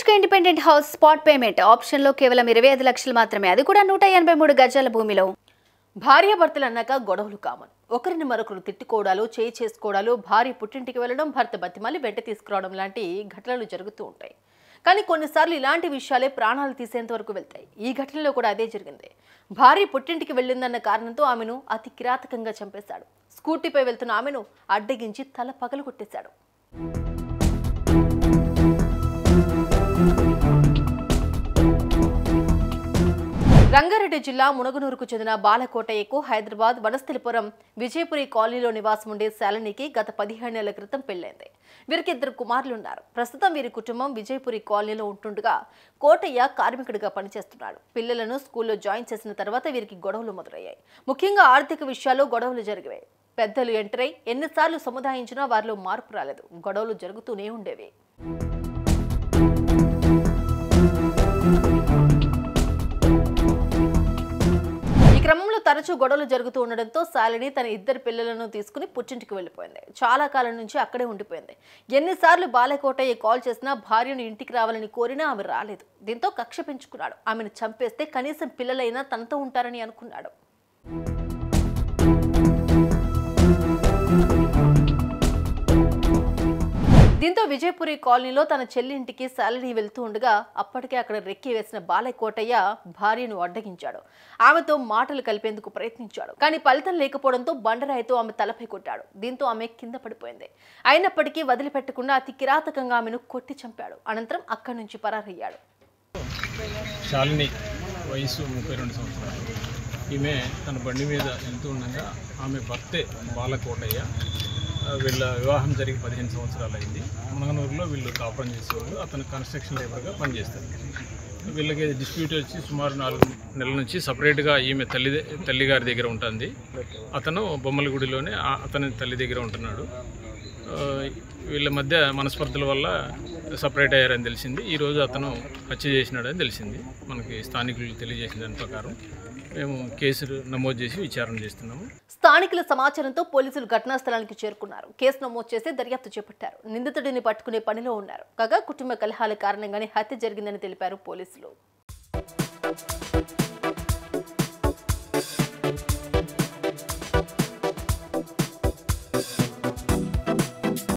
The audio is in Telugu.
రోజుకు ఇండిపెండెంట్ హౌస్ స్పాట్ పేమెంట్ ఆప్షన్లో కేవలం ఇరవై ఐదు లక్షలు మాత్రమే అది కూడా నూట ఎనభై మూడు గజాల భూమిలో భార్యాభర్తలు అన్నాక గొడవలు కామన్ ఒకరిని మరొకరు తిట్టుకోవడాలు చేయి చేసుకోవడాలు భార్య పుట్టింటికి వెళ్ళడం భర్త బతిమాలి వెంట తీసుకురావడం లాంటి ఘటనలు జరుగుతూ ఉంటాయి కానీ కొన్నిసార్లు ఇలాంటి విషయాలే ప్రాణాలు తీసేంత వరకు వెళ్తాయి ఈ ఘటనలో కూడా అదే జరిగింది భార్య పుట్టింటికి వెళ్ళిందన్న కారణంతో ఆమెను అతి కిరాతకంగా చంపేశాడు స్కూటీపై వెళ్తున్న ఆమెను అడ్డగించి తల పగలు కొట్టేశాడు రంగారెడ్డి జిల్లా మునగనూరుకు చెందిన బాలకోటయ్యకు హైదరాబాద్ వనస్థలిపురం విజయపురి కాలనీలో నివాసం ఉండే శాలినికి గత పదిహేను నెలల క్రితం పెళ్లైంది వీరికి ఇద్దరు కుమారులున్నారు ప్రస్తుతం వీరి కుటుంబం విజయపురి కాలనీలో ఉంటుండగా కోటయ్య కార్మికుడిగా పనిచేస్తున్నాడు పిల్లలను స్కూల్లో జాయిన్ చేసిన తర్వాత వీరికి గొడవలు మొదలయ్యాయి ముఖ్యంగా ఆర్థిక విషయాల్లో గొడవలు జరిగాయి పెద్దలు ఎంటర్ అయి ఎన్నిసార్లు సముదాయించినా వారిలో మార్పు రాలేదు గొడవలు జరుగుతూనే ఉండేవి ఈ క్రమంలో తరచూ గొడవలు జరుగుతూ ఉండడంతో శాలిని తన ఇద్దరు పిల్లలను తీసుకుని పుట్టింటికి వెళ్ళిపోయింది చాలా కాలం నుంచి అక్కడే ఉండిపోయింది ఎన్నిసార్లు బాలకోటయ్య కాల్ చేసినా భార్యను ఇంటికి రావాలని కోరినా ఆమె రాలేదు దీంతో కక్ష పెంచుకున్నాడు ఆమెను చంపేస్తే కనీసం పిల్లలైనా తనతో ఉంటారని అనుకున్నాడు దీంతో విజయపురి కాలనీలో తన చెల్లింటికి శాలిని వెళ్తూ ఉండగా అప్పటికే అక్కడ రెక్కి వేసిన బాలయ్య కోటయ్య భార్యను అడ్డగించాడు ఆమెతో మాటలు కలిపేందుకు ప్రయత్నించాడు కానీ ఫలితం లేకపోవడంతో బండరాయితో ఆమె తలపై కొట్టాడు దీంతో ఆమె కింద పడిపోయింది అయినప్పటికీ వదిలిపెట్టకుండా అతి కిరాతకంగా ఆమెను కొట్టి చంపాడు అనంతరం అక్కడి నుంచి పరారయ్యాడు శాలిని వయసు ముప్పై రెండు సంవత్సరాలు ఈమె తన బండి మీద వెళ్తూ ఉండగా ఆమె భర్తే బాలకోటయ్య ఆ, వీళ్ళ వివాహం జరిగి పదిహేను సంవత్సరాలు అయింది మునగనూరులో వీళ్ళు కాపురం చేసేవాళ్ళు అతను కన్స్ట్రక్షన్ లేబర్గా పనిచేస్తారు వీళ్ళకి డిస్ప్యూట్ వచ్చి సుమారు నాలుగు నెలల నుంచి సపరేట్గా ఈమె తల్లి తల్లిగారి దగ్గర ఉంటుంది అతను బొమ్మలగుడిలోనే ఆ- అతని తల్లి దగ్గర ఉంటున్నాడు ఆ, వీళ్ళ మధ్య మనస్పర్ధల వల్ల సపరేట్ అయ్యారని తెలిసింది ఈరోజు అతను హత్య చేసినాడని తెలిసింది మనకి స్థానికులు తెలియజేసిన దాని ప్రకారం మేము కేసు నమోదు చేసి విచారణ చేస్తున్నాము స్థానికుల సమాచారంతో పోలీసులు ఘటనా స్థలానికి చేరుకున్నారు కేసు నమోదు చేసి దర్యాప్తు చేపట్టారు నిందితుడిని పట్టుకునే పనిలో ఉన్నారు కాగా కుటుంబ కలహాల కారణంగానే హత్య జరిగిందని తెలిపారు పోలీసులు